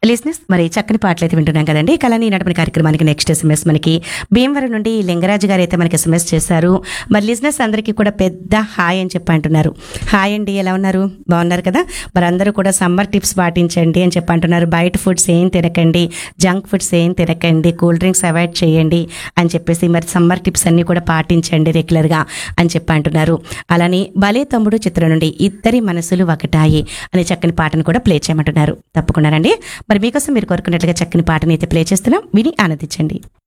లిసినెస్ మరి చక్కని పాటలు అయితే వింటున్నాం కదండి కళని నడపని కార్యక్రమానికి నెక్స్ట్ ఎస్ఎంఎస్ మనకి భీమవరం నుండి లింగరాజు గారు అయితే మనకి ఎస్ఎంఎస్ చేశారు మరి లిజినెస్ అందరికీ కూడా పెద్ద హాయ్ అని చెప్పి అంటున్నారు హాయ్ అండి ఎలా ఉన్నారు బాగున్నారు కదా మరి అందరూ కూడా సమ్మర్ టిప్స్ పాటించండి అని చెప్పి అంటున్నారు బయట ఫుడ్స్ ఏం తినకండి జంక్ ఫుడ్స్ ఏం తినకండి కూల్ డ్రింక్స్ అవాయిడ్ చేయండి అని చెప్పేసి మరి సమ్మర్ టిప్స్ అన్ని కూడా పాటించండి రెగ్యులర్గా అని చెప్పి అంటున్నారు అలానే భలే తమ్ముడు చిత్రం నుండి ఇద్దరి మనసులు ఒకటాయి అనే చక్కని పాటను కూడా ప్లే చేయమంటున్నారు తప్పకుండానండి మరి మీకోసం మీరు కోరుకున్నట్లుగా చక్కని పాటని అయితే ప్లే చేస్తున్నాం విని ఆనందించండి